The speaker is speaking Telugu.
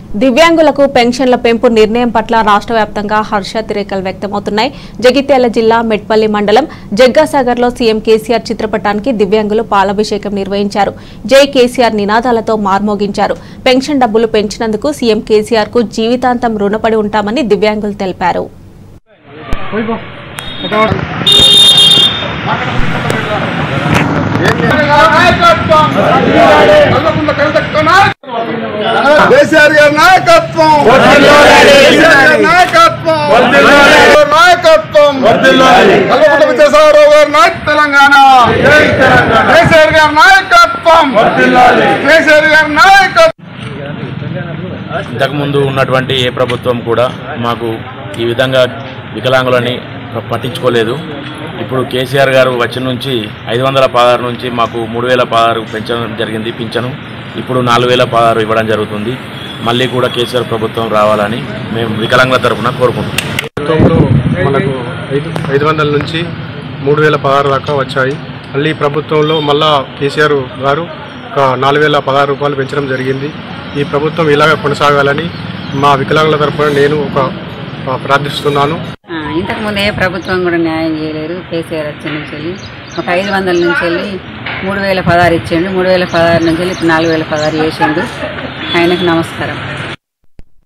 దివ్యాంగులకు పెన్షన్ల పెంపు నిర్ణయం పట్ల రాష్ట్ర వ్యాప్తంగా హర్షాతిరేకాలు వ్యక్తమవుతున్నాయి జగిత్యాల జిల్లా మెట్పల్లి మండలం జగ్గాసాగర్లో సీఎం కేసీఆర్ చిత్రపటానికి దివ్యాంగులు పాలాభిషేకం నిర్వహించారు జై కేసీఆర్ నినాదాలతో మార్మోగించారు పెన్షన్ డబ్బులు పెంచినందుకు సీఎం కేసీఆర్ కు జీవితాంతం రుణపడి ఉంటామని దివ్యాంగులు తెలిపారు కేసీఆర్ గారి నాయకత్వం కేసీఆర్ గారి నాయకత్వం నాయకత్వం కల్వకుంట్ల విద్యాసాగరరావు గారి నాయక తెలంగాణ కేసీఆర్ గారి నాయకత్వం కేసీఆర్ గారి నాయకత్వం ఇంతకుముందు ఉన్నటువంటి ఏ ప్రభుత్వం కూడా మాకు ఈ విధంగా వికలాంగులని పట్టించుకోలేదు ఇప్పుడు కేసీఆర్ గారు వచ్చిన నుంచి ఐదు వందల పదహారు నుంచి మాకు మూడు వేల పదహారు పెంచడం జరిగింది పింఛను ఇప్పుడు నాలుగు వేల పదహారు ఇవ్వడం జరుగుతుంది మళ్ళీ కూడా కేసీఆర్ ప్రభుత్వం రావాలని మేము వికలాంగుల తరఫున కోరుకుంటున్నాం ప్రభుత్వంలో మనకు ఐదు ఐదు వందల నుంచి మూడు వేల పదహారు దాకా వచ్చాయి మళ్ళీ ఈ ప్రభుత్వంలో మళ్ళా కేసీఆర్ గారు ఒక నాలుగు వేల పదహారు రూపాయలు పెంచడం జరిగింది ఈ ప్రభుత్వం ఇలాగ కొనసాగాలని మా వికలాంగుల తరఫున నేను ఒక ఆ, ప్రార్థిస్తున్నాను ఆ, ఇంతకుముందు ఏ ప్రభుత్వం కూడా న్యాయం చేయలేదు కేసీఆర్ వచ్చిన నుంచి వెళ్ళి ఒక ఐదు వందల నుంచి వెళ్ళి మూడు వేల పదహారు ఇచ్చిండు మూడు వేల పదహారు నుంచి వెళ్ళి ఇప్పుడు నాలుగు వేల పదహారు చేసిండు ఆయనకు నమస్కారం